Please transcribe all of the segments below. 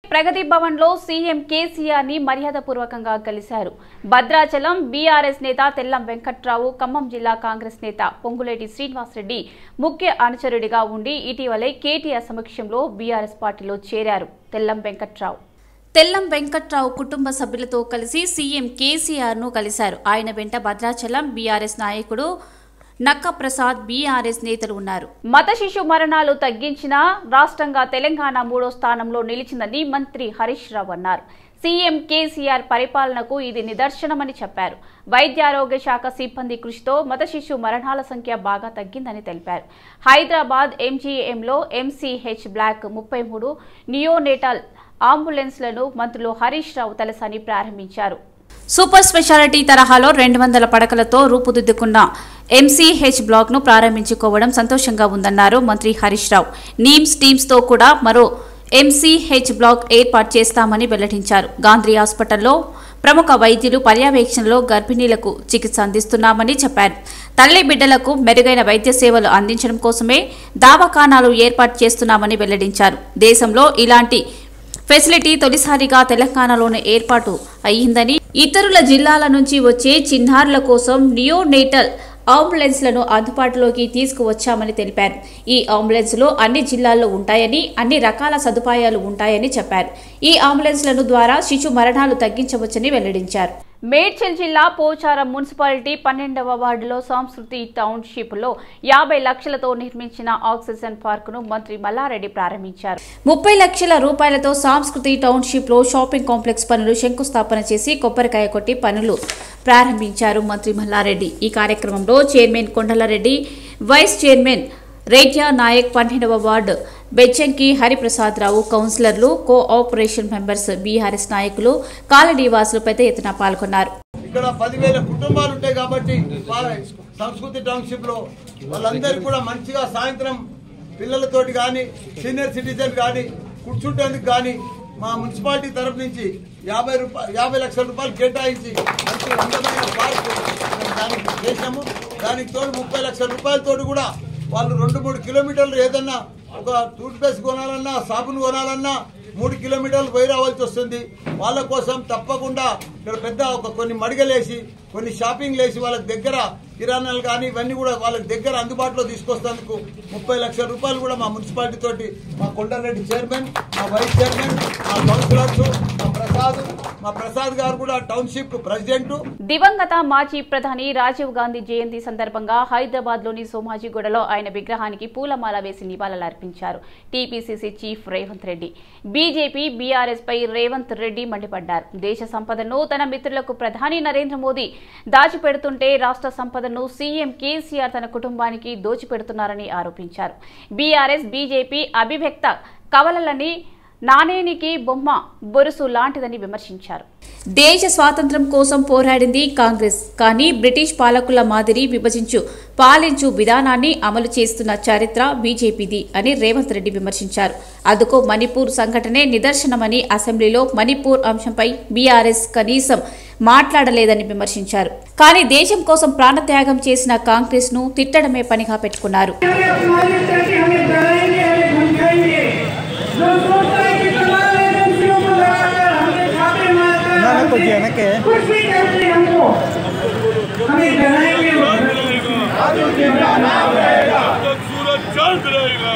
ప్రగతి భవన్ లో సీఎం కేసీఆర్ ని మర్యాదపూర్వకంగా కలిశారు భద్రాచలం బీఆర్ఎస్ నేత తెల్లం వెంకట్రావు ఖమ్మం జిల్లా కాంగ్రెస్ నేత పొంగులేటి శ్రీనివాసరెడ్డి ముఖ్య అనుచరుడిగా ఉండి ఇటీవలే కేటీఆర్ సమక్షంలో బీఆర్ఎస్ పార్టీలో చేరారు తెల్లం వెంకట్రావు తెల్లం వెంకట్రావు కుటుంబ సభ్యులతో కలిసి సీఎం కేసీఆర్ ను కలిశారు ఆయన వెంట భద్రాచలం బీఆర్ఎస్ నాయకుడు నక్క ప్రసాద్ బీఆర్ఎస్ నేతలు ఉన్నారు మత శిశు మరణాలు తగ్గించిన రాష్ట్రంగా తెలంగాణ మూడో స్థానంలో నిలిచిందని మంత్రి హరీష్ రావు అన్నారు సీఎం కేసీఆర్ పరిపాలనకు ఇది నిదర్శనమని చెప్పారు వైద్యారోగ్య శాఖ సిబ్బంది కృషితో మత శిశు మరణాల సంఖ్య బాగా తగ్గిందని తెలిపారు హైదరాబాద్ ఎంజీఎంలో ఎంసీహెచ్ బ్లాక్ ముప్పై మూడు నియోనేటల్ అంబులెన్స్లను మంత్రులు హరీష్ రావు తలసాని ప్రారంభించారు సూపర్ స్పెషాలిటీ తరహాలో రెండు వందల పడకలతో రూపుదిద్దుకున్న ఎంసీహెచ్ బ్లాక్ ను ప్రారంభించుకోవడం సంతోషంగా ఉందన్నారు మంత్రి హరీష్ రావు నీమ్స్ టీమ్స్ తో కూడా మరో ఎంసీహెచ్ బ్లాక్ ఏర్పాటు చేస్తామని వెల్లడించారు గాంధీ హాస్పిటల్లో ప్రముఖ వైద్యులు పర్యవేక్షణలో గర్భిణీలకు చికిత్స అందిస్తున్నామని చెప్పారు తల్లి బిడ్డలకు మెరుగైన వైద్య సేవలు అందించడం కోసమే దావాఖానాలు ఏర్పాటు చేస్తున్నామని వెల్లడించారు దేశంలో ఇలాంటి ఫెసిలిటీ తొలిసారిగా తెలంగాణలోనే ఏర్పాటు అయ్యిందని ఇతరుల జిల్లాల నుంచి వచ్చే చిన్నారుల కోసం నియోనేటల్ అంబులెన్స్లను అందుబాటులోకి తీసుకువచ్చామని తెలిపారు ఈ అంబులెన్స్లో అన్ని జిల్లాల్లో ఉంటాయని అన్ని రకాల సదుపాయాలు ఉంటాయని చెప్పారు ఈ అంబులెన్స్లను ద్వారా శిశు మరణాలు తగ్గించవచ్చని వెల్లడించారు మేడ్చల్ జిల్లా పోచారం మున్సిపాలిటీ పన్నెండవ వార్డులో సంస్కృతి టౌన్షిప్ లో యాభై లక్షలతో నిర్మించిన ఆక్సిజన్ పార్క్ ను మంత్రి మల్లారెడ్డి ప్రారంభించారు ముప్పై లక్షల రూపాయలతో సంస్కృతి టౌన్షిప్ లో షాపింగ్ కాంప్లెక్స్ పనులు శంకుస్థాపన చేసి కొబ్బరికాయ కొట్టి పనులు ప్రారంభించారు మంత్రి మల్లారెడ్డి ఈ కార్యక్రమంలో chairman Kondalareddy vice chairman Retya Nayak పన్నెండవ వార్డు బెజ్జంకి హరిప్రసాద్ రావు కౌన్సిలర్లు కో ఆపరేషన్ మెంబర్స్ బీఆర్ఎస్ నాయకులు కాలనీ వాసులు పెద్ద ఎత్తున పాల్గొన్నారు ఇక్కడ పదివేల కుటుంబాలు ఉంటాయి కాబట్టి వాళ్ళ సంస్కృతి టౌన్షిప్ లో వాళ్ళందరికీ కూడా మంచిగా సాయంత్రం పిల్లలతోటి కానీ సీనియర్ సిటిజన్ కానీ కూర్చుంటేందుకు కానీ మా మున్సిపాలిటీ తరఫు నుంచి యాభై రూపాయలు యాభై లక్షల రూపాయలు కేటాయించి మంచి అందమైన పార్క్ మేము దానికి చేసాము దానికి తోడు ముప్పై లక్షల రూపాయలతోటి కూడా వాళ్ళు రెండు మూడు కిలోమీటర్లు ఏదన్నా ఒక టూత్ పేస్ట్ కొనాలన్నా సాబున్ కొనాలన్నా మూడు కిలోమీటర్లు పోయి రావాల్సి వస్తుంది వాళ్ళ కోసం తప్పకుండా ఇక్కడ పెద్ద ఒక కొన్ని మడిగలేసి కొన్ని షాపింగ్ లేసి వాళ్ళకి దగ్గర కిరాణాలు కానీ ఇవన్నీ కూడా వాళ్ళకి దగ్గర అందుబాటులో తీసుకొస్తేందుకు ముప్పై లక్షల రూపాయలు కూడా మా మున్సిపాలిటీ తోటి మా కొండారెడ్డి చైర్మన్ మా వైస్ చైర్మన్ మా కౌన్సిలర్స్ మా ప్రసాద్ మా ప్రసాద్ గారు కూడా టౌన్షిప్ ప్రెసిడెంట్ దివంగత మాజీ ప్రధాని రాజీవ్ గాంధీ జయంతి సందర్భంగా హైదరాబాద్ లోని సోమాజిగూడలో ఆయన విగ్రహానికి పూలమాల వేసి నివాళులర్పించారు TPCC chief Revanth Reddy BJP BRS పై రేవంత్ రెడ్డి మండిపడ్డారు దేశ సంపదను తన మిత్రులకు ప్రధాని నరేంద్ర మోదీ దాచిపెడుతుంటే రాష్ట్ర సంపదను సీఎం కేసీఆర్ తన కుటుంబానికి దోచిపెడుతున్నారని ఆరోపించారు బీఆర్ఎస్ బీజేపీ అభివ్యక్త కవలలని నాణేనికి బొమ్మ బొరుసు లాంటిదని విమర్శించారు దేశ స్వాతంత్ర్యం కోసం పోరాడింది కాంగ్రెస్ కానీ బ్రిటిష్ పాలకుల మాదిరి విభజించు పాలించు విధానాన్ని అమలు చేస్తున్న చరిత్ర బీజేపీది అని రేవంత్ రెడ్డి విమర్శించారు అందుకో మణిపూర్ సంఘటనే నిదర్శనమని అసెంబ్లీలో మణిపూర్ అంశంపై బీఆర్ఎస్ కనీసం మాట్లాడలేదని విమర్శించారు కానీ దేశం కోసం ప్రాణత్యాగం చేసిన కాంగ్రెస్ ను తిట్టడమే పనిగా పెట్టుకున్నారు हमारे करके हमें डराएंगे हमें धमकाएंगे जो सोचता है कि तुम्हारे एजेंसियों को लगाकर हमें छापे मारकर हमसे कुछ भी करते हमको हमें डराएंगे वो तक सूरज चांद रहेगा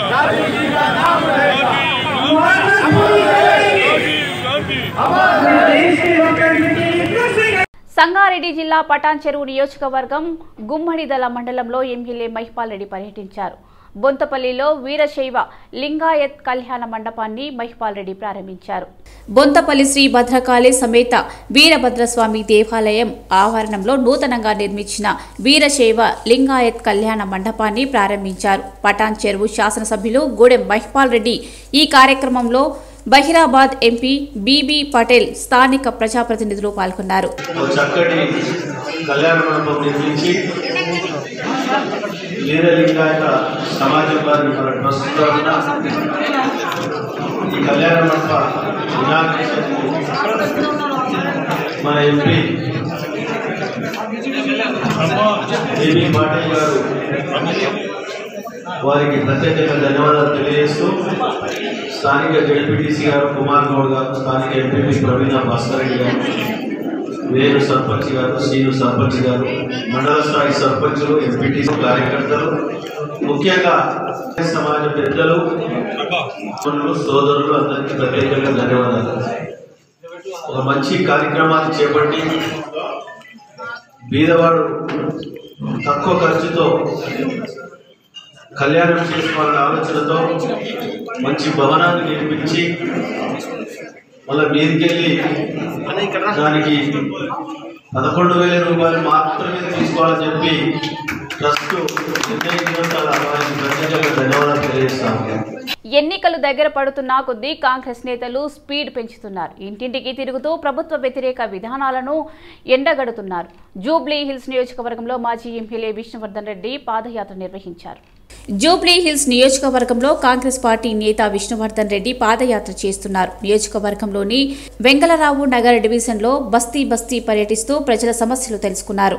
मुआवजा पूरी करेंगे राजीव गांधी हमारे देश के वतन के लिए कुछ भी సంగారెడ్డి జిల్లా పటాన్ చెరువు నియోజకవర్గం గుమ్మడిదల మండలంలో ఎమ్మెల్యే మహిపాల్ రెడ్డి పర్యటించారు బొంతపల్లిలో వీరశైవ లింగాయత్ కళ్యాణ మండపాన్ని మహిపాల్ రెడ్డి ప్రారంభించారు బొంతపల్లి శ్రీ భద్రకాళి సమేత వీరభద్రస్వామి దేవాలయం ఆవరణంలో నూతనంగా నిర్మించిన వీరశైవ లింగాయత్ కళ్యాణ మండపాన్ని ప్రారంభించారు పటాన్ చెరువు శాసనసభ్యులు గూడెం మహిపాల్ రెడ్డి ఈ కార్యక్రమంలో బహిరాబాద్ ఎంపీ బీబీ పటేల్ స్థానిక ప్రజాప్రతినిధులు పాల్గొన్నారు ఒక చక్కటి కళ్యాణ మండపం నిర్మించి వీరలింగాయత సమాజం వారి మన ట్రస్ట్ తరఫున ఈ కళ్యాణ మండప ఇనాగ్రేషన్ మా ఎంపీ దేవి పాటిల్ గారు వారికి ప్రత్యేకంగా ధన్యవాదాలు తెలియజేస్తూ స్థానిక జడ్పీటీసీ గారు కుమార్ గౌడ్ గారు స్థానిక ఎంపీపీ ప్రవీణ భాస్కర్ రెడ్డి గారు వేరు సర్పంచ్ గారు శ్రీను సర్పంచ్ గారు మండల స్థాయి సర్పంచులు ఎంపీటీసీ కార్యకర్తలు ముఖ్యంగా సమాజ పెద్దలు సోదరులు, సోదరులు అందరికీ ప్రత్యేకంగా ధన్యవాదాలు ఒక మంచి కార్యక్రమాన్ని చేపట్టి బీదవాడు తక్కువ ఖర్చుతో కళ్యాణం చేసుకోవాలనే ఆలోచనతో మంచి భవనాన్ని నిర్మించి మళ్ళీ మీదికెళ్ళి దానికి పదకొండు వేల రూపాయలు మాత్రమే తీసుకోవాలని చెప్పి ట్రస్ట్ నిర్ణయించడం వారికి ప్రత్యేకంగా ధన్యవాదాలు తెలియజేస్తాము ఎన్నికలు దగ్గర పడుతున్నా కొద్దీ కాంగ్రెస్ నేతలు స్పీడ్ పెంచుతున్నారు ఇంటింటికి తిరుగుతూ ప్రభుత్వ వ్యతిరేక విధానాలను ఎండగడుతున్నారు జూబ్లీ హిల్స్ నియోజకవర్గంలో మాజీ ఎమ్మెల్యే విష్ణువర్ధన్ రెడ్డి పాదయాత్ర నిర్వహించారు జూబ్లీ హిల్స్ నియోజకవర్గంలో కాంగ్రెస్ పార్టీ నేత విష్ణువర్ధన్ రెడ్డి పాదయాత్ర చేస్తున్నారు నియోజకవర్గంలోని వెంగళరావు నగర్ డివిజన్లో బస్తీ బస్తీ పర్యటిస్తూ ప్రజల సమస్యలు తెలుసుకున్నారు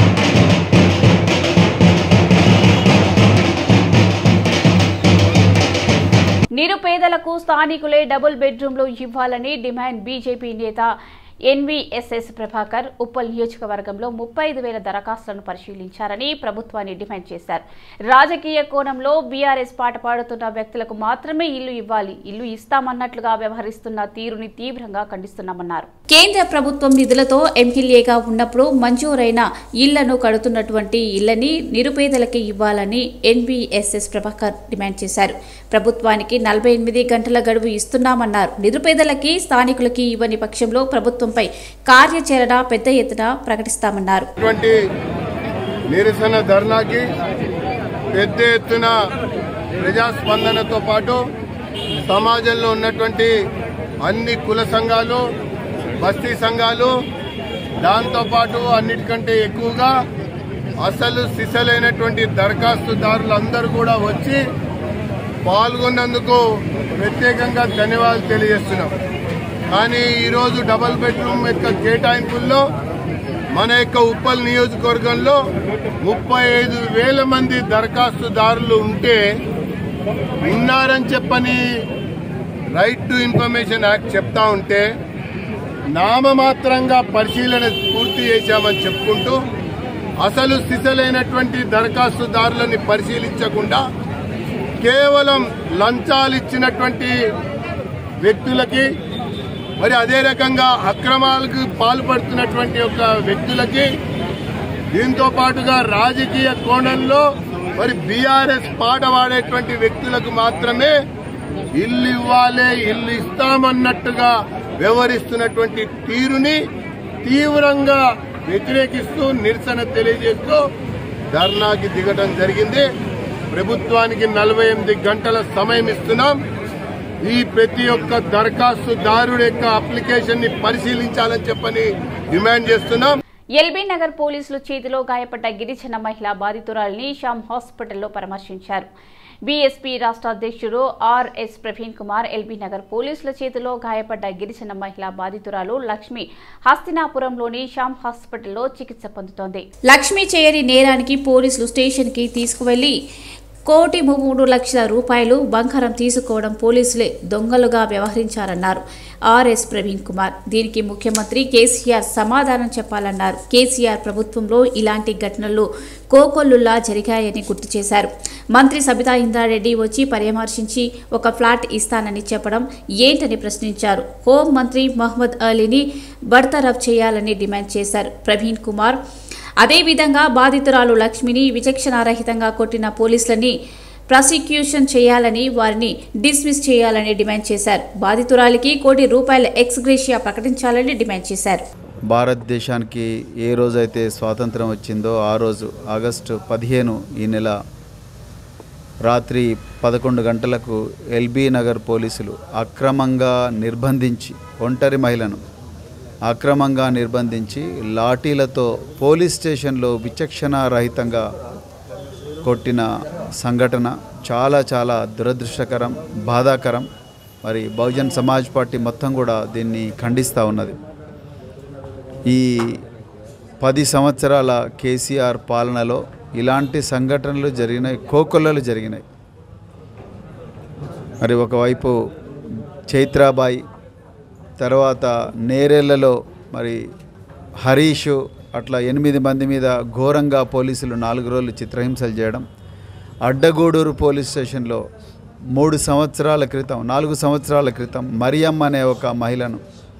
నిరుపేదలకు స్థానికులే డబుల్ బెడ్రూమ్లు ఇవ్వాలని డిమాండ్ బీజేపీ నేత ఎన్వీఎస్ఎస్ ప్రభాకర్ ఉప్పల్ నియోజకవర్గంలో ముప్పై ఐదు వేల దరఖాస్తులను పరిశీలించారని ప్రభుత్వాన్ని డిమాండ్ చేశారు రాజకీయ కోణంలో బీఆర్ఎస్ పాట పాడుతున్న వ్యక్తులకు మాత్రమే ఇల్లు ఇవ్వాలి ఇల్లు ఇస్తామన్నట్లుగా వ్యవహరిస్తున్న తీరుని తీవ్రంగా ఖండిస్తున్నామన్నారు కేంద్ర ప్రభుత్వం నిధులతో ఎమ్మెల్యేగా ఉన్నప్పుడు మంజూరైన ఇళ్లను కడుతున్నటువంటి ఇళ్లని నిరుపేదలకి ఇవ్వాలని ఎన్వీఎస్ఎస్ ప్రభాకర్ డిమాండ్ చేశారు ప్రభుత్వానికి నలభై ఎనిమిది గంటల గడువు ఇస్తున్నామన్నారు నిరుపేదలకి స్థానికులకి ఇవ్వని పక్షంలో ప్రభుత్వంపై కార్యాచరణ పెద్ద ఎత్తున ప్రకటిస్తామన్నారు ఇటువంటి నిరసన ధర్నాకి పెద్ద ఎత్తున ప్రజాస్పందనతో పాటు సమాజంలో ఉన్నటువంటి అన్ని కుల సంఘాలు బస్తీ సంఘాలు దాంతోపాటు అన్నిటికంటే ఎక్కువగా అసలు సిసలైనటువంటి దరఖాస్తుదారులందరూ కూడా వచ్చి పాల్గొన్నందుకు ప్రత్యేకంగా ధన్యవాదాలు తెలియజేస్తున్నాం కానీ ఈరోజు డబల్ బెడ్రూమ్ యొక్క కేటాయింపుల్లో మన యొక్క ఉప్పల్ నియోజకవర్గంలో ముప్పై ఐదు వేల మంది దరఖాస్తుదారులు ఉంటే ఉన్నారని చెప్పని రైట్ టు ఇన్ఫర్మేషన్ యాక్ట్ చెప్తా ఉంటే నామమాత్రంగా పరిశీలన పూర్తి చేశామని చెప్పుకుంటూ అసలు సిసలైనటువంటి దరఖాస్తుదారులని పరిశీలించకుండా కేవలం లంచాలు ఇచ్చినటువంటి వ్యక్తులకి మరి అదే రకంగా అక్రమాలకు పాల్పడుతున్నటువంటి ఒక వ్యక్తులకి దీంతో పాటుగా రాజకీయ కోణంలో మరి బీఆర్ఎస్ పాట పాడేటువంటి వ్యక్తులకు మాత్రమే ఇల్లు ఇవ్వాలి ఇల్లు ఇస్తామన్నట్టుగా వ్యవహరిస్తున్నటువంటి తీరుని తీవ్రంగా వ్యతిరేకిస్తూ నిరసన తెలియజేస్తూ ధర్నాకి దిగడం జరిగింది ప్రభుత్వానికి నలభై ఎనిమిది గంటల సమయం ఇస్తున్నాం ఈ ప్రతి ఒక్క దరఖాస్తుదారుడి యొక్క అప్లికేషన్ ని పరిశీలించాలని చెప్పని డిమాండ్ చేస్తున్నాం ఎల్బీ నగర్ పోలీసులు చేతిలో గాయపడ్డ గిరిజన మహిళ బాధితురాలిని శ్యామ్ హాస్పిటల్లో పరామర్శించారు బీఎస్పీ రాష్ట్ర అధ్యక్షుడు ఆర్ఎస్ ప్రవీణ్ కుమార్ ఎల్బీ నగర్ పోలీసుల చేతిలో గాయపడ్డ గిరిజన మహిళ బాధితురాలు లక్ష్మి హస్తినాపురంలోని శ్యామ్ హాస్పిటల్లో చికిత్స పొందుతోంది లక్ష్మి చేయని నేరానికి పోలీసులు స్టేషన్ కి తీసుకువెళ్లి కోటి మూడు లక్షల రూపాయలు బంగారం తీసుకోవడం పోలీసులే దొంగలుగా వ్యవహరించారన్నారు ఆర్ఎస్ ప్రవీణ్ కుమార్ దీనికి ముఖ్యమంత్రి కేసీఆర్ సమాధానం చెప్పాలన్నారు కేసీఆర్ ప్రభుత్వంలో ఇలాంటి ఘటనలు కోకొల్లులా జరిగాయని గుర్తు చేశారు మంత్రి సబితా ఇంద్రారెడ్డి వచ్చి పరామర్శించి ఒక ఫ్లాట్ ఇస్తానని చెప్పడం ఏంటని ప్రశ్నించారు హోం మంత్రి మహమ్మద్ అలీని బర్తరఫ్ చేయాలని డిమాండ్ చేశారు ప్రవీణ్ కుమార్ అదేవిధంగా బాధితురాలు లక్ష్మిని విచక్షణారహితంగా కొట్టిన పోలీసులని ప్రాసిక్యూషన్ చేయాలని వారిని డిస్మిస్ చేయాలని డిమాండ్ చేశారు బాధితురాలికి కోటి రూపాయల ఎక్స్గ్రేషియా ప్రకటించాలని డిమాండ్ చేశారు భారతదేశానికి ఏ రోజైతే స్వాతంత్రం వచ్చిందో ఆ రోజు ఆగస్టు పదిహేను ఈ నెల రాత్రి పదకొండు గంటలకు ఎల్బీ నగర్ పోలీసులు అక్రమంగా నిర్బంధించి ఒంటరి మహిళను అక్రమంగా నిర్బంధించి లాఠీలతో పోలీస్ స్టేషన్లో విచక్షణారహితంగా కొట్టిన సంఘటన చాలా చాలా దురదృష్టకరం బాధాకరం మరి బహుజన్ సమాజ్ పార్టీ మొత్తం కూడా దీన్ని ఖండిస్తూ ఉన్నది ఈ పది సంవత్సరాల కేసీఆర్ పాలనలో ఇలాంటి సంఘటనలు జరిగినాయి కోకొల్లలు జరిగినాయి మరి ఒకవైపు చైత్రాబాయి తర్వాత నేరేళ్లలో మరి హరీష్ అట్లా ఎనిమిది మంది మీద ఘోరంగా పోలీసులు నాలుగు రోజులు చిత్రహింసలు చేయడం అడ్డగూడూరు పోలీస్ స్టేషన్లో మూడు సంవత్సరాల క్రితం నాలుగు సంవత్సరాల క్రితం మరియమ్మ అనే ఒక మహిళను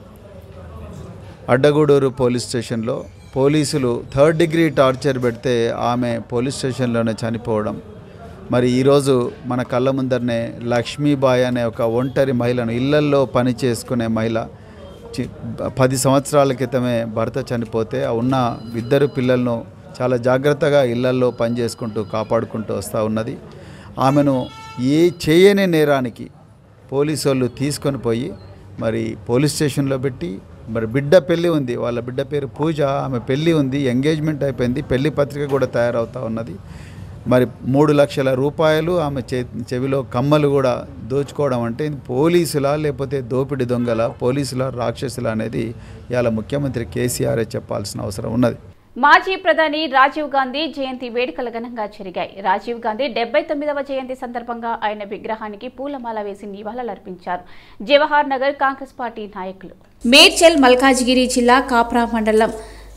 అడ్డగూడూరు పోలీస్ స్టేషన్లో పోలీసులు థర్డ్ డిగ్రీ టార్చర్ పెడితే ఆమె పోలీస్ స్టేషన్లోనే చనిపోవడం మరి ఈరోజు మన కళ్ళ ముందరనే లక్ష్మీబాయి అనే ఒక ఒంటరి మహిళను ఇళ్లల్లో పని చేసుకునే మహిళ చి- పది సంవత్సరాల క్రితమే భర్త చనిపోతే ఆ ఉన్న ఇద్దరు పిల్లలను చాలా జాగ్రత్తగా ఇళ్లల్లో పని చేసుకుంటూ కాపాడుకుంటూ వస్తూ ఉన్నది ఆమెను ఏ చేయని నేరానికి పోలీసు వాళ్ళు తీసుకొని పోయి మరి పోలీస్ స్టేషన్లో పెట్టి మరి బిడ్డ పెళ్ళి ఉంది వాళ్ళ బిడ్డ పేరు పూజ ఆమె పెళ్ళి ఉంది ఎంగేజ్మెంట్ అయిపోయింది పెళ్లి పత్రిక కూడా తయారవుతా ఉన్నది మరి మూడు లక్షల రూపాయలు ఆమె చే చెవిలో కమ్మలు కూడా దోచుకోవడం అంటే ఇది పోలీసులా లేకపోతే దోపిడి దొంగల పోలీసుల రాక్షసుల అనేది ఇవాళ ముఖ్యమంత్రి కేసీఆరే చెప్పాల్సిన అవసరం ఉన్నది మాజీ ప్రధాని రాజీవ్ గాంధీ జయంతి వేడుకలు ఘనంగా జరిగాయి రాజీవ్ గాంధీ డెబ్బై తొమ్మిదవ జయంతి సందర్భంగా ఆయన విగ్రహానికి పూలమాల వేసి నివాళులర్పించారు జవహర్ నగర్ కాంగ్రెస్ పార్టీ నాయకులు మేడ్చల్ మల్కాజ్గిరి జిల్లా కాప్రా మండలం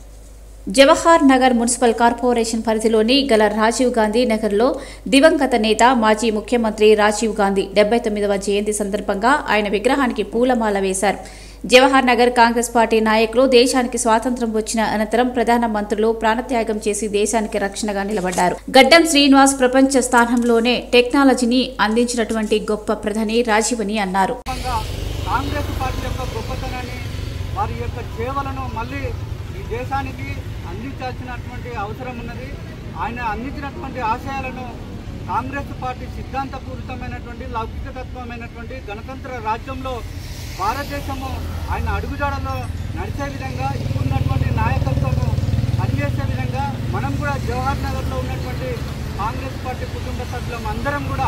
జవహర్ నగర్ మున్సిపల్ కార్పొరేషన్ పరిధిలోని గల రాజీవ్ గాంధీ నగర్లో దివంగత నేత మాజీ ముఖ్యమంత్రి రాజీవ్ గాంధీ డెబ్బై తొమ్మిదవ జయంతి సందర్భంగా ఆయన విగ్రహానికి పూలమాల వేశారు జవహర్ నగర్ కాంగ్రెస్ పార్టీ నాయకులు దేశానికి స్వాతంత్ర్యం వచ్చిన అనంతరం ప్రధాన మంత్రులు ప్రాణత్యాగం చేసి దేశానికి రక్షణగా నిలబడ్డారు గడ్డం శ్రీనివాస్ ప్రపంచ స్థానంలోనే టెక్నాలజీని అందించినటువంటి గొప్ప ప్రధాని రాజీవ్ అని అన్నారు సందర్భంగా కాంగ్రెస్ పార్టీ యొక్క గొప్పతనాన్ని వారి యొక్క సేవలను మళ్ళీ ఈ దేశానికి అందించాల్సినటువంటి అవసరం ఉన్నది ఆయన అందించినటువంటి ఆశయాలను కాంగ్రెస్ పార్టీ సిద్ధాంతపూరితమైనటువంటి లౌకికతత్వమైనటువంటి గణతంత్ర రాజ్యంలో భారతదేశము ఆయన అడుగుజాడలో నడిచే విధంగా ఇప్పుడున్నటువంటి నాయకత్వము పనిచేసే విధంగా మనం కూడా జవహర్ నగర్లో ఉన్నటువంటి కాంగ్రెస్ పార్టీ కుటుంబ సభ్యులం అందరం కూడా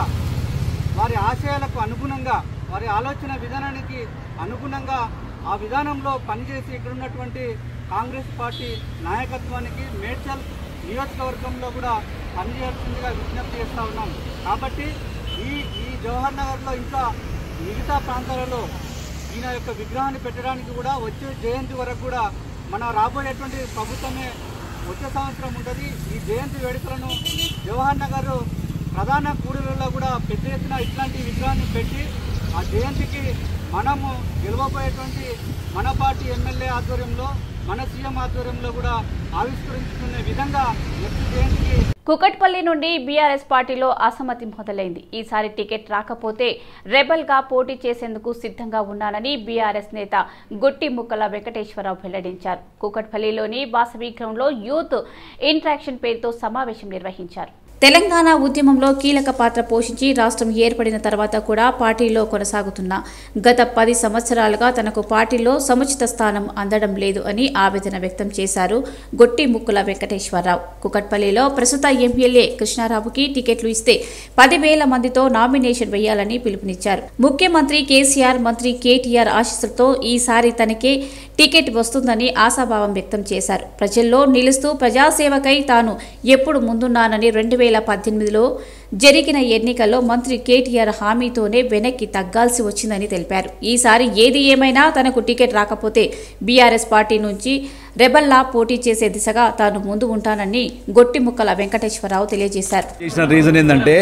వారి ఆశయాలకు అనుగుణంగా వారి ఆలోచన విధానానికి అనుగుణంగా ఆ విధానంలో పనిచేసి ఇక్కడ ఉన్నటువంటి కాంగ్రెస్ పార్టీ నాయకత్వానికి మేడ్చల్ నియోజకవర్గంలో కూడా పనిచేయాల్సిందిగా విజ్ఞప్తి చేస్తూ ఉన్నాం కాబట్టి ఈ ఈ జవహర్ నగర్లో ఇంకా మిగతా ప్రాంతాలలో ఈయన యొక్క విగ్రహాన్ని పెట్టడానికి కూడా వచ్చే జయంతి వరకు కూడా మన రాబోయేటువంటి ప్రభుత్వమే వచ్చే సంవత్సరం ఉంటుంది ఈ జయంతి వేడుకలను జవహర్ నగర్ ప్రధాన కూడలలో కూడా పెద్ద ఎత్తున ఇట్లాంటి విగ్రహాన్ని పెట్టి ఆ జయంతికి మనము గెలవబోయేటువంటి మన పార్టీ ఎమ్మెల్యే ఆధ్వర్యంలో మన సీఎం ఆధ్వర్యంలో కూడా ఆవిష్కరించుకునే విధంగా నెక్స్ట్ జయంతికి కుకట్పల్లి నుండి బీఆర్ఎస్ పార్టీలో అసమ్మతి మొదలైంది ఈసారి టికెట్ రాకపోతే రెబల్ గా పోటీ చేసేందుకు సిద్ధంగా ఉన్నానని బీఆర్ఎస్ నేత గుట్టి ముక్కల వెంకటేశ్వరరావు వెల్లడించారు కుకట్పల్లిలోని వాసవి గ్రౌండ్లో యూత్ ఇంట్రాక్షన్ పేరుతో సమావేశం నిర్వహించారు తెలంగాణ ఉద్యమంలో కీలక పాత్ర పోషించి రాష్ట్రం ఏర్పడిన తర్వాత కూడా పార్టీలో కొనసాగుతున్న గత పది సంవత్సరాలుగా తనకు పార్టీలో సముచిత స్థానం అందడం లేదు అని ఆవేదన వ్యక్తం చేశారు గొట్టి ముక్కుల వెంకటేశ్వరరావు కుకట్పల్లిలో ప్రస్తుత ఎమ్మెల్యే కృష్ణారావుకి టికెట్లు ఇస్తే పదివేల మందితో నామినేషన్ వేయాలని పిలుపునిచ్చారు ముఖ్యమంత్రి కేసీఆర్ మంత్రి కేటీఆర్ ఆశీస్సులతో ఈసారి తనకే టికెట్ వస్తుందని ఆశాభావం వ్యక్తం చేశారు ప్రజల్లో నిలుస్తూ ప్రజాసేవకై తాను ఎప్పుడు ముందున్నానని రెండు వేల పద్దెనిమిదిలో జరిగిన ఎన్నికల్లో మంత్రి కేటీఆర్ హామీతోనే వెనక్కి తగ్గాల్సి వచ్చిందని తెలిపారు ఈసారి ఏది ఏమైనా తనకు టికెట్ రాకపోతే బీఆర్ఎస్ పార్టీ నుంచి రెబల్లా పోటీ చేసే దిశగా తాను ముందు ఉంటానని గొట్టిముక్కల వెంకటేశ్వరరావు తెలియజేశారు చేసిన రీజన్ ఏంటంటే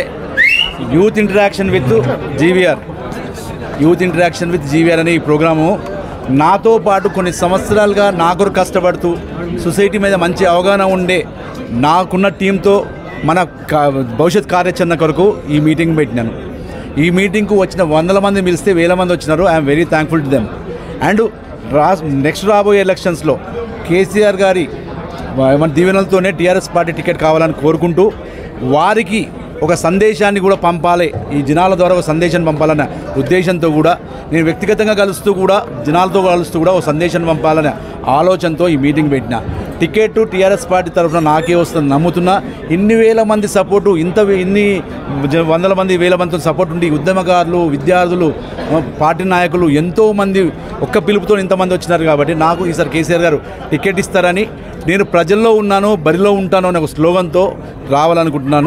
youth interaction with GVR youth interaction with GVR అనే ఈ ప్రోగ్రాము నాతో పాటు కొన్ని సంవత్సరాలుగా నా కొరకు కష్టపడుతూ సొసైటీ మీద మంచి అవగాహన ఉండే నాకున్న టీంతో మన కా- భవిష్యత్ కార్యాచరణ కొరకు ఈ మీటింగ్ పెట్టినాను ఈ మీటింగ్కు వచ్చిన వందల మంది పిలిస్తే వేల మంది వచ్చినారు I'm very thankful to them and రా నెక్స్ట్ రాబోయే ఎలక్షన్స్లో కేసీఆర్ గారి మన దీవెనలతోనే టీఆర్ఎస్ పార్టీ టికెట్ కావాలని కోరుకుంటూ వారికి ఒక సందేశాన్ని కూడా పంపాలి ఈ జనాల ద్వారా ఒక సందేశాన్ని పంపాలన్న ఉద్దేశంతో కూడా నేను వ్యక్తిగతంగా కలుస్తూ కూడా జనాలతో కలుస్తూ కూడా ఒక సందేశాన్ని పంపాలనే ఆలోచనతో ఈ మీటింగ్ పెట్టిన టికెట్ టీఆర్ఎస్ పార్టీ తరఫున నాకే వస్తుంది నమ్ముతున్నా ఇన్ని వేల మంది సపోర్టు ఇంత ఇన్ని జ- వందల మంది వేల మందితో సపోర్ట్ ఉండి ఉద్యమకారులు విద్యార్థులు ఆ, పార్టీ నాయకులు ఎంతో మంది ఒక్క పిలుపుతో ఇంతమంది వచ్చినారు కాబట్టి నాకు ఈసారి కేసీఆర్ గారు టికెట్ ఇస్తారని నేను ప్రజల్లో ఉన్నాను బరిలో ఉంటాను అనే ఒక స్లోగన్తో రావాలనుకుంటున్నాను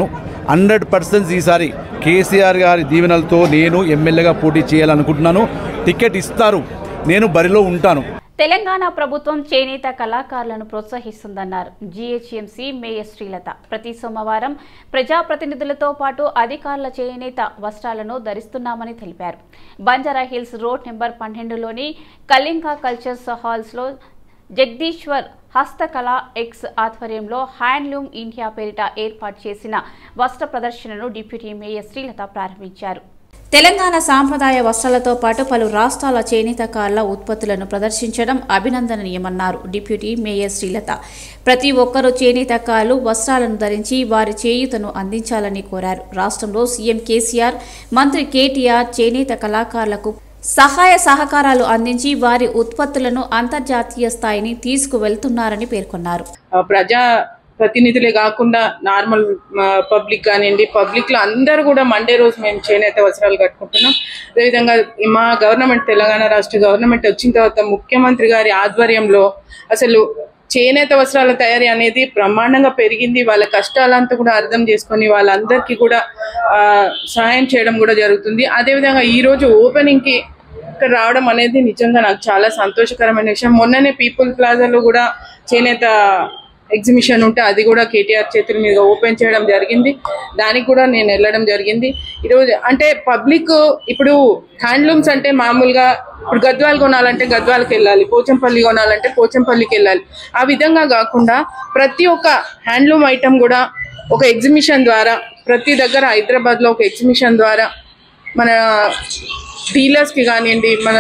హండ్రెడ్ పర్సెంట్ ఈసారి కేసీఆర్ గారి దీవెనలతో నేను ఎమ్మెల్యేగా పోటీ చేయాలనుకుంటున్నాను టికెట్ ఇస్తారు నేను బరిలో ఉంటాను తెలంగాణ ప్రభుత్వం చేనేత కళాకారులను ప్రోత్సహిస్తుందన్నారు జీహెచ్ఎంసీ మేయర్ శ్రీలత ప్రతి సోమవారం ప్రజాప్రతినిధులతో పాటు అధికారుల చేనేత వస్త్రాలను ధరిస్తున్నామని తెలిపారు బంజారా హిల్స్ రోడ్ నెంబర్ పన్నెండులోని కళింక కల్చర్స్ హాల్స్లో జగదీశ్వర్ హస్తకళ ఎక్స్ ఆధ్వర్యంలో హ్యాండ్లూమ్ ఇండియా పేరిట ఏర్పాటు చేసిన వస్త్ర ప్రదర్శనను డిప్యూటీ మేయర్ శ్రీలత ప్రారంభించారు తెలంగాణ సాంప్రదాయ వస్త్రాలతో పాటు పలు రాష్ట్రాల చేనేతకారుల ఉత్పత్తులను ప్రదర్శించడం అభినందనీయమన్నారు డిప్యూటీ మేయర్ శ్రీలత ప్రతి ఒక్కరూ చేనేతకారులు వస్త్రాలను ధరించి వారి చేయూతను అందించాలని కోరారు రాష్ట్రంలో సీఎం కేసీఆర్ మంత్రి కేటీఆర్ చేనేత కళాకారులకు సహాయ సహకారాలు అందించి వారి ఉత్పత్తులను అంతర్జాతీయ స్థాయిని తీసుకువెళ్తున్నారని పేర్కొన్నారు ఆ, ప్రజా ప్రతినిధులే కాకుండా నార్మల్ పబ్లిక్ కానివ్వండి పబ్లిక్ లో అందరూ కూడా మండే రోజు మేము చేనేత వస్త్రాలు కట్టుకుంటున్నాం అదేవిధంగా మా గవర్నమెంట్ తెలంగాణ రాష్ట్ర గవర్నమెంట్ వచ్చిన తర్వాత ముఖ్యమంత్రి గారి ఆధ్వర్యంలో అసలు చేనేత వస్త్రాల తయారీ అనేది బ్రహ్మాండంగా పెరిగింది వాళ్ళ కష్టాలంతా కూడా అర్థం చేసుకొని వాళ్ళందరికీ కూడా ఆ, సహాయం చేయడం కూడా జరుగుతుంది అదేవిధంగా ఈ రోజు ఓపెనింగ్ కి ఇక్కడ రావడం అనేది నిజంగా నాకు చాలా సంతోషకరమైన విషయం మొన్ననే పీపుల్ ప్లాజాలో కూడా చేనేత ఎగ్జిబిషన్ ఉంటే అది కూడా కేటీఆర్ చేతుల మీద ఓపెన్ చేయడం జరిగింది దానికి కూడా నేను వెళ్ళడం జరిగింది ఈరోజు అంటే పబ్లిక్ ఇప్పుడు హ్యాండ్లూమ్స్ అంటే మామూలుగా ఇప్పుడు గద్వాలు కొనాలంటే గద్వాలకి వెళ్ళాలి పోచంపల్లి కొనాలంటే పోచంపల్లికి వెళ్ళాలి ఆ విధంగా కాకుండా ప్రతి ఒక్క హ్యాండ్లూమ్ ఐటమ్ కూడా ఒక ఎగ్జిబిషన్ ద్వారా ప్రతి దగ్గర హైదరాబాద్లో ఒక ఎగ్జిబిషన్ ద్వారా మన డీలర్స్కి కానివ్వండి మన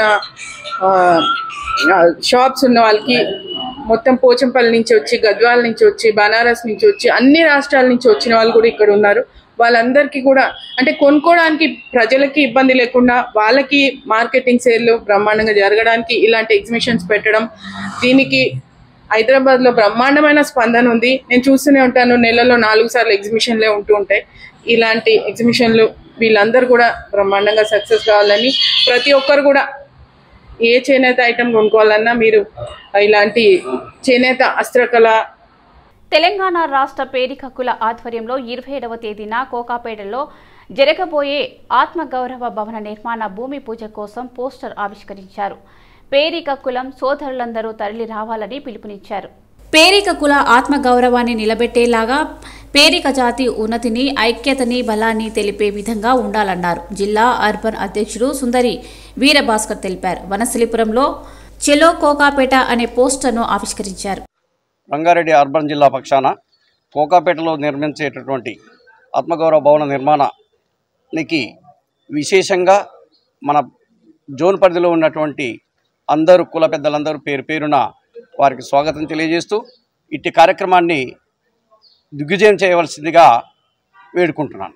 షాప్స్ ఉన్న వాళ్ళకి మొత్తం పోచంపల్లి నుంచి వచ్చి గద్వాల నుంచి వచ్చి బనారస్ నుంచి వచ్చి అన్ని రాష్ట్రాల నుంచి వచ్చిన వాళ్ళు కూడా ఇక్కడ ఉన్నారు వాళ్ళందరికీ కూడా అంటే కొనుక్కోవడానికి ప్రజలకి ఇబ్బంది లేకుండా వాళ్ళకి మార్కెటింగ్ సేల్లు బ్రహ్మాండంగా జరగడానికి ఇలాంటి ఎగ్జిబిషన్స్ పెట్టడం దీనికి హైదరాబాద్ లో బ్రహ్మాండమైన స్పందన ఉంది నేను చూస్తూనే ఉంటాను నెలలో నాలుగు సార్లు ఎగ్జిబిషన్లే ఉంటూ ఉంటాయి ఇలాంటి ఎగ్జిబిషన్లు వీళ్ళందరూ కూడా బ్రహ్మాండంగా సక్సెస్ కావాలని ప్రతి ఒక్కరు కూడా ఏ చేనేత ఐటమ్ కొనుక్కోవాలన్నా మీరు ఇలాంటి చేనేత అస్త్రకళ తెలంగాణ రాష్ట్ర పేరికక్కుల ఆధ్వర్యంలో ఇరవై ఏడవ తేదీన కోకాపేటలో జరగబోయే ఆత్మగౌరవ భవన నిర్మాణ భూమి పూజ కోసం పోస్టర్ ఆవిష్కరించారు పేరికక్కులం సోదరులందరూ తరలి రావాలని పిలుపునిచ్చారు పేరిక కుల ఆత్మగౌరవాన్ని నిలబెట్టేలాగా పేరిక జాతి ఉన్నతిని ఐక్యతని బలాన్ని తెలిపే విధంగా ఉండాలన్నారు జిల్లా అర్బన్ అధ్యక్షుడు సుందరి వీరభాస్కర్ తెలిపారు వనశలిపురంలో చెలో కోకాపేట అనే పోస్టర్ను ఆవిష్కరించారు రంగారెడ్డి అర్బన్ జిల్లా పక్షాన కోకాపేటలో నిర్మించేటటువంటి ఆత్మగౌరవ భవన నిర్మాణానికి విశేషంగా మన జోన్ పరిధిలో ఉన్నటువంటి అందరూ కుల పెద్దలందరూ పేరు పేరున వారికి స్వాగతం తెలియజేస్తూ ఇట్టి కార్యక్రమాన్ని దిగ్విజయం చేయవలసిందిగా వేడుకుంటున్నాను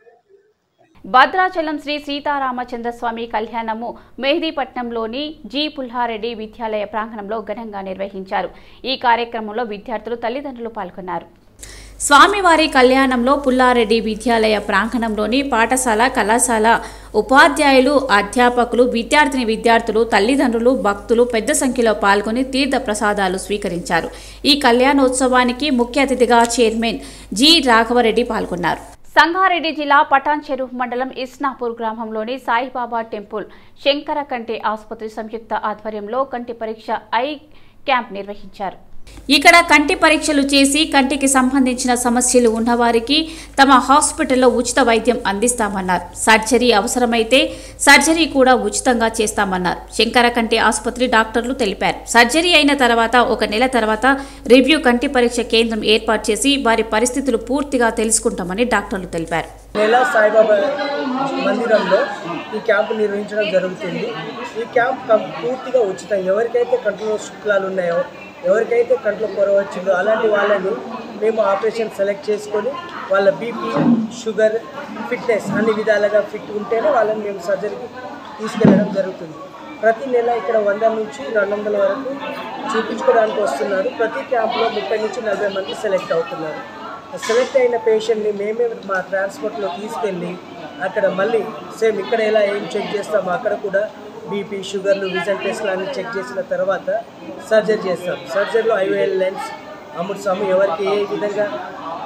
భద్రాచలం శ్రీ సీతారామచంద్రస్వామి కళ్యాణము మెహదీపట్నంలోని జి పుల్హారెడ్డి విద్యాలయ ప్రాంగణంలో ఘనంగా నిర్వహించారు ఈ కార్యక్రమంలో విద్యార్థులు తల్లిదండ్రులు పాల్గొన్నారు స్వామివారి కళ్యాణంలో పుల్లారెడ్డి విద్యాలయ ప్రాంగణంలోని పాఠశాల కళాశాల ఉపాధ్యాయులు అధ్యాపకులు విద్యార్థిని విద్యార్థులు తల్లిదండ్రులు భక్తులు పెద్ద సంఖ్యలో పాల్గొని తీర్థ ప్రసాదాలు స్వీకరించారు ఈ కళ్యాణోత్సవానికి ముఖ్య అతిథిగా చైర్మన్ జి రాఘవరెడ్డి పాల్గొన్నారు సంగారెడ్డి జిల్లా పటాన్ చెరువు మండలం ఇస్నాపూర్ గ్రామంలోని సాయిబాబా టెంపుల్ శంకర కంటి ఆసుపత్రి సంయుక్త ఆధ్వర్యంలో కంటి పరీక్ష ఐ క్యాంప్ నిర్వహించారు ఇక్కడ కంటి పరీక్షలు చేసి కంటికి సంబంధించిన సమస్యలు ఉన్నవారికి తమ హాస్పిటల్లో ఉచిత వైద్యం అందిస్తామన్నారు సర్జరీ అవసరమైతే సర్జరీ కూడా ఉచితంగా చేస్తామన్నారు శంకర కంటి ఆసుపత్రి డాక్టర్లు తెలిపారు సర్జరీ అయిన తర్వాత ఒక నెల తర్వాత రివ్యూ కంటి పరీక్ష కేంద్రం ఏర్పాటు చేసి వారి పరిస్థితులు పూర్తిగా తెలుసుకుంటామని డాక్టర్లు తెలిపారు నెల సాయిబాబా మందిరంలో ఈ క్యాంపు నిర్వహించడం జరుగుతుంది ఈ క్యాంప్ కం- పూర్తిగా ఉచితం ఎవరికైతే కంట్లో శుక్లాలు ఉన్నాయో ఎవరికైతే కంట్లో పొర వచ్చిందో అలాంటి వాళ్ళని మేము ఆపరేషన్ సెలెక్ట్ చేసుకొని వాళ్ళ బీపీ షుగర్ ఫిట్నెస్ అన్ని విధాలుగా ఫిట్ ఉంటేనే వాళ్ళని మేము సర్జరీకి తీసుకెళ్ళడం జరుగుతుంది ప్రతి నెల ఇక్కడ వంద నుంచి రెండు వందల వరకు చూపించుకోవడానికి వస్తున్నారు ప్రతి క్యాంప్లో ముప్పై నుంచి నలభై మంది సెలెక్ట్ అవుతున్నారు సెలెక్ట్ అయిన పేషెంట్ని మేమే మా ట్రాన్స్పోర్ట్లో తీసుకెళ్ళి అక్కడ మళ్ళీ సేమ్ ఇక్కడ ఎలా ఏం చెక్ చేస్తామో అక్కడ కూడా బీపీ షుగర్లు విజన్ టెస్ట్లు అన్ని చెక్ చేసిన తర్వాత సర్జరీ చేస్తాం సర్జరీలో ఐఓఎల్ లెన్స్ అమ్ముతాము ఎవరికి ఏ విధంగా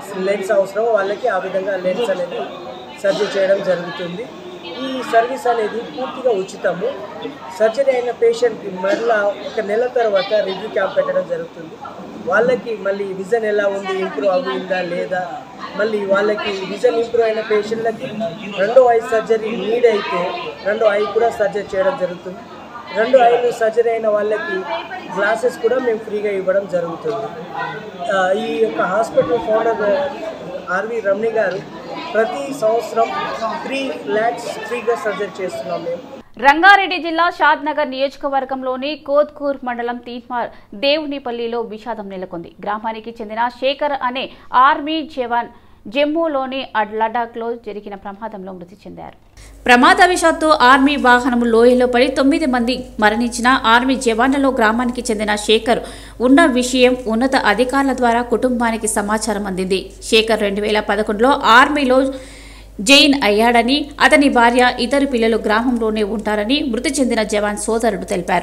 లెన్స్ అవసరమో వాళ్ళకి ఆ విధంగా లెన్స్ అనేది సర్జరీ చేయడం జరుగుతుంది ఈ సర్వీస్ అనేది పూర్తిగా ఉచితము సర్జరీ అయిన పేషెంట్కి మరలా ఒక నెల తర్వాత రివ్యూ క్యాంప్ పెట్టడం జరుగుతుంది వాళ్ళకి మళ్ళీ విజన్ ఎలా ఉంది ఇంప్రూవ్ అయిందా లేదా మళ్ళీ వాళ్ళకి విజన్ ఇంప్రూవ్ అయిన పేషెంట్లకి రెండో ఐ సర్జరీ నీడ్ అయితే రెండో ఐ కూడా సర్జరీ చేయడం జరుగుతుంది రెండు ఐలు సర్జరీ అయిన వాళ్ళకి గ్లాసెస్ కూడా మేము ఫ్రీగా ఇవ్వడం జరుగుతుంది ఆ, ఈ యొక్క హాస్పిటల్ ఫౌండర్ ఆర్వి రమణి గారు ప్రతి సంవత్సరం త్రీ ల్యాక్స్ ఫ్రీగా సర్జరీ చేస్తున్నాం మేము రంగారెడ్డి జిల్లా షాద్నగర్ నియోజకవర్గంలోని కోత్కూర్ మండలం తీన్మార్ దేవునిపల్లిలో విషాదం నెలకొంది గ్రామానికి చెందిన శేఖర్ అనే ఆర్మీ జవాన్ జమ్మూలోని అడ్ లడాఖ్లో జరిగిన ప్రమాదంలో మృతి చెందారు ప్రమాదవశాత్తు ఆర్మీ వాహనం లోయలో పడి తొమ్మిది మంది మరణించిన ఆర్మీ జవాన్లలో గ్రామానికి చెందిన శేఖర్ ఉన్న విషయం ఉన్నత అధికారుల ద్వారా కుటుంబానికి సమాచారం అందింది శేఖర్ రెండు వేల పదకొండులో ఆర్మీలో జైన్ అయ్యాడని అతని భార్య ఇద్దరు పిల్లలు గ్రామంలోనే ఉంటారని మృతి చెందిన జవాన్ సోదరుడు తెలిపారు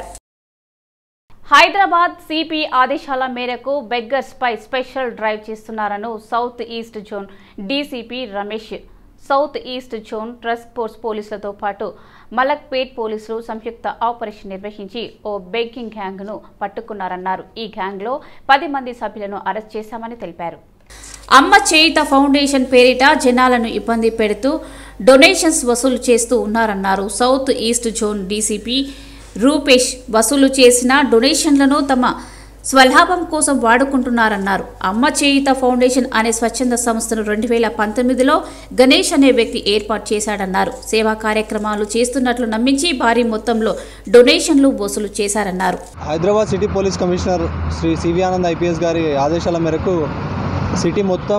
హైదరాబాద్ సిపి ఆదేశాల మేరకు బెగ్గర్స్ పై స్పెషల్ డ్రైవ్ చేస్తున్నారని south east zone DCP Ramesh south east zone task force పోలీసులతో పాటు మలక్పేట్ పోలీసులు సంయుక్త ఆపరేషన్ నిర్వహించి ఓ బెగ్గింగ్ గ్యాంగ్ను పట్టుకున్నారన్నారు ఈ గ్యాంగ్లో పది మంది సభ్యులను అరెస్ట్ చేశామని తెలిపారు అమ్మ చేయిత ఫౌండేషన్ పేరిట జనాలను ఇబ్బంది పెడుతూ డొనేషన్స్ వసూలు చేస్తూ ఉన్నారన్నారు south east zone DCP Rupesh వసూలు చేసిన డొనేషన్లను తమ స్వలాభం కోసం వాడుకుంటున్నారన్నారు అమ్మ చేయిత ఫౌండేషన్ అనే స్వచ్ఛంద సంస్థను రెండు వేల పంతొమ్మిదిలో గణేష్ అనే వ్యక్తి ఏర్పాటు చేశాడన్నారు సేవా కార్యక్రమాలు చేస్తున్నట్లు నమ్మించి భారీ మొత్తంలో డొనేషన్లు వసూలు చేశారన్నారు Hyderabad city police commissioner Shri CV Anand IPS గారి ఆదేశాల మేరకు సిటీ మొత్తం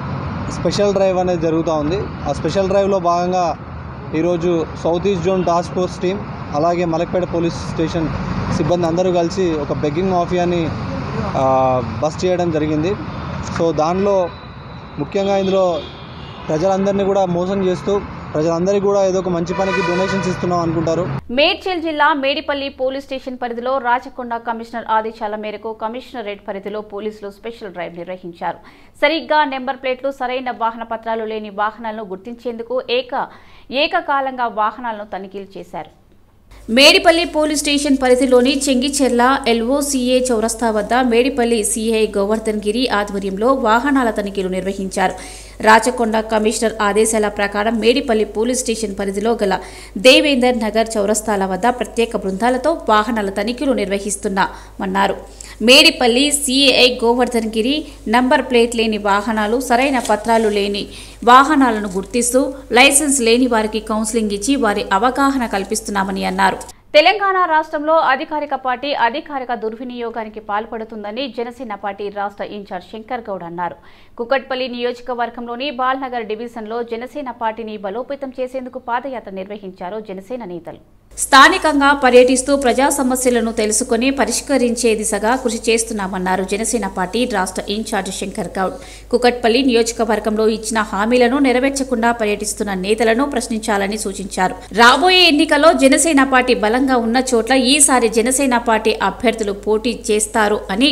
స్పెషల్ డ్రైవ్ అనేది జరుగుతూ ఉంది ఆ స్పెషల్ డ్రైవ్లో భాగంగా ఈరోజు south east zone task force team అలాగే మలక్పేట పోలీస్ స్టేషన్ సిబ్బంది అందరూ కలిసి ఒక బెగ్గింగ్ మాఫియాని ఆ, బస్ట్ చేయడం జరిగింది సో దానిలో ముఖ్యంగా ఇందులో ప్రజలందరినీ కూడా మోసం చేస్తూ ప్రజలందరికీ కూడా ఏదో ఒక మంచి పనికి డొనేషన్స్ ఇస్తున్నాం అనుకుంటారు మేడ్చల్ జిల్లా మేడిపల్లి పోలీస్ స్టేషన్ పరిధిలో రాచకొండ కమిషనర్ ఆదేశాల మేరకు కమిషనరేట్ పరిధిలో పోలీసులు స్పెషల్ డ్రైవ్ నిర్వహించారు సరిగ్గా నెంబర్ ప్లేట్లు సరైన వాహన పత్రాలు లేని వాహనాలను గుర్తించేందుకు ఏక ఏకకాలంగా వాహనాలను తనిఖీలు చేశారు మేడిపల్లి పోలీస్ స్టేషన్ పరిధిలోని చెంగిచెర్ల ఎల్ఓసీఏ చౌరస్తా వద్ద మేడిపల్లి సిఐ గోవర్ధన్ గిరి ఆధ్వర్యంలో వాహనాల తనిఖీలు నిర్వహించారు రాచకొండ కమిషనర్ ఆదేశాల ప్రకారం మేడిపల్లి పోలీస్ స్టేషన్ పరిధిలో గల దేవేందర్ నగర్ చౌరస్తాల వద్ద ప్రత్యేక బృందాలతో వాహనాల తనిఖీలు నిర్వహిస్తున్నామన్నారు Medipally CI Govardhan Giri number plate లేని వాహనాలు సరైన పత్రాలు లేని వాహనాలను గుర్తిస్తూ లైసెన్స్ లేని వారికి కౌన్సిలింగ్ ఇచ్చి వారి అవగాహన కల్పిస్తున్నామని అన్నారు తెలంగాణ రాష్ట్రంలో అధికారిక పార్టీ అధికారిక దుర్వినియోగానికి పాల్పడుతుందని జనసేన పార్టీ రాష్ట్ర ఇన్ఛార్జ్ శంకర్ గౌడ్ అన్నారు కుకట్పల్లి నియోజకవర్గంలోని బాల్నగర్ డివిజన్లో జనసేన పార్టీని బలోపేతం చేసేందుకు పాదయాత్ర నిర్వహించారు జనసేన నేతలు స్థానికంగా పర్యటిస్తూ ప్రజా సమస్యలను తెలుసుకుని పరిష్కరించే దిశగా కృషి చేస్తున్నామన్నారు జనసేన పార్టీ రాష్ట్ర ఇన్ఛార్జ్ శంకర్ గౌడ్ కుకట్పల్లి నియోజకవర్గంలో ఇచ్చిన హామీలను నెరవేర్చకుండా పర్యటిస్తున్న నేతలను ప్రశ్నించాలని సూచించారు రాబోయే ఎన్నికల్లో జనసేన పార్టీ బలంగా ఉన్న చోట్ల ఈసారి జనసేన పార్టీ అభ్యర్థులు పోటీ చేస్తారు అని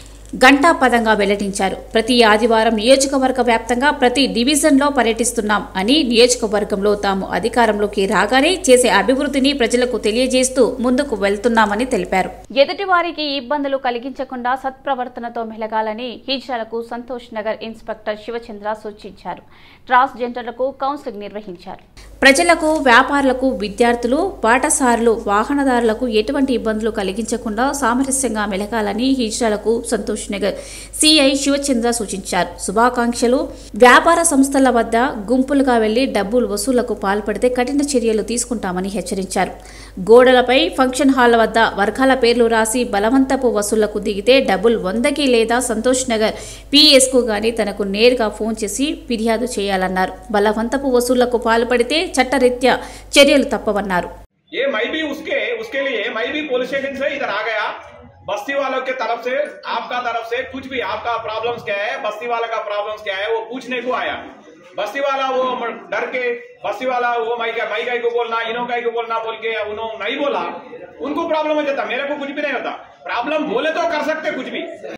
ఘంటాపదంగా వెల్లడించారు ప్రతి ఆదివారం నియోజకవర్గ వ్యాప్తంగా ప్రతి డివిజన్లో పర్యటిస్తున్నాం అని నియోజకవర్గంలో తాము అధికారంలోకి రాగానే చేసే అభివృద్ధిని ప్రజలకు తెలియజేస్తూ ముందుకు వెళ్తున్నామని తెలిపారు ఎదుటివారికి ఇబ్బందులు కలిగించకుండా సత్ప్రవర్తనతో మెలగాలని హిజ్రాలకు సంతోష్ నగర్ ఇన్స్పెక్టర్ శివచంద్ర సూచించారు ట్రాన్స్జెండర్లకు కౌన్సిలింగ్ నిర్వహించారు ప్రజలకు వ్యాపారులకు విద్యార్థులు పాఠశాలలు వాహనదారులకు ఎటువంటి ఇబ్బందులు కలిగించకుండా సామరస్యంగా మెలగాలని హిజ్రాలకు సంతోష్ నగర్ సిఐ శివచంద్ర సూచించారు శుభాకాంక్షలు వ్యాపార సంస్థల వద్ద గుంపులుగా వెళ్లి డబ్బులు వసూళ్లకు పాల్పడితే కఠిన చర్యలు తీసుకుంటామని హెచ్చరించారు గోడలపై ఫంక్షన్ హాల్ వద్ద వర్గాల పేర్లు రాసి బలవంతపు వసూళ్లకు దిగితే డబ్బులు వందకి లేదా సంతోష్ నగర్ పిఎస్కు గాని తనకు నేరుగా ఫోన్ చేసి ఫిర్యాదు చేయాలన్నారు బలవంతపు వసూళ్లకు పాల్పడితే చట్టరీత్యా చర్యలు తప్పవన్నారు ये मैं भी उसके उसके लिए मैं भी पुलिस स्टेशन से इधर आ गया बस्ती वालों के तरफ से आपका तरफ से कुछ भी आपका प्रॉब्लम्स क्या है बस्ती वाला का प्रॉब्लम्स क्या है वो पूछने को आया बस्ती वाला वो डर के बस्ती वाला वो माई का माई गाय को बोलना इनो गाय को बोलना बोल के उन्होंने नहीं बोला उनको प्रॉब्लम हो जाता मेरे को कुछ भी नहीं होता प्रॉब्लम बोले तो कर सकते कुछ भी